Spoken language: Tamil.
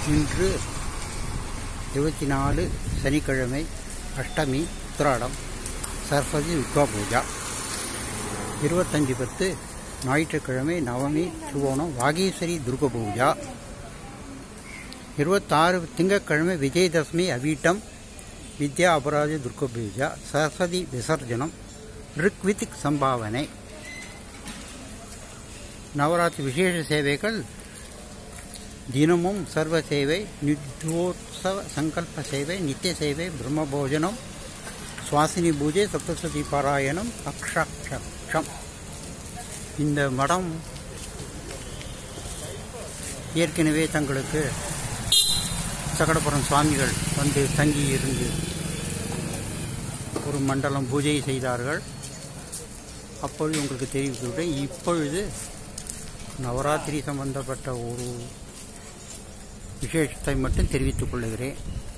இன்று இருபத்தி நாலு சனிக்கிழமை அஷ்டமி உத்திராடம் சரஸ்வதி துர்கா பூஜா இருபத்தஞ்சி பத்து ஞாயிற்றுக்கிழமை நவமி திருவோணம் வாகீஸ்வரி துர்கா பூஜா இருபத்தாறு திங்கட்கிழமை விஜயதசமி அவிட்டம் வித்யா அபராஜ துர்கா பூஜா சரஸ்வதி விசர்ஜனம் ரிக்விதிக் சம்பாவனை நவராத்திரி விசேஷ சேவைகள் தினமும் சர்வ சேவை நித்யோத்சவ சங்கல்ப சேவை நித்திய சேவை பிரம்மபோஜனம் சுவாசினி பூஜை சப்தசதி பாராயணம் அக்ஷம் இந்த மடம் ஏற்கனவே தங்களுக்கு சகடபுரம் சுவாமிகள் வந்து தங்கி இருந்து ஒரு மண்டலம் பூஜை செய்தார்கள் அப்பொழுது உங்களுக்கு தெரிவித்துவிட்டேன் இப்பொழுது நவராத்திரி சம்பந்தப்பட்ட ஒரு விசேஷத்தை மட்டும் தெரிவித்துக் கொள்ளுகிறேன்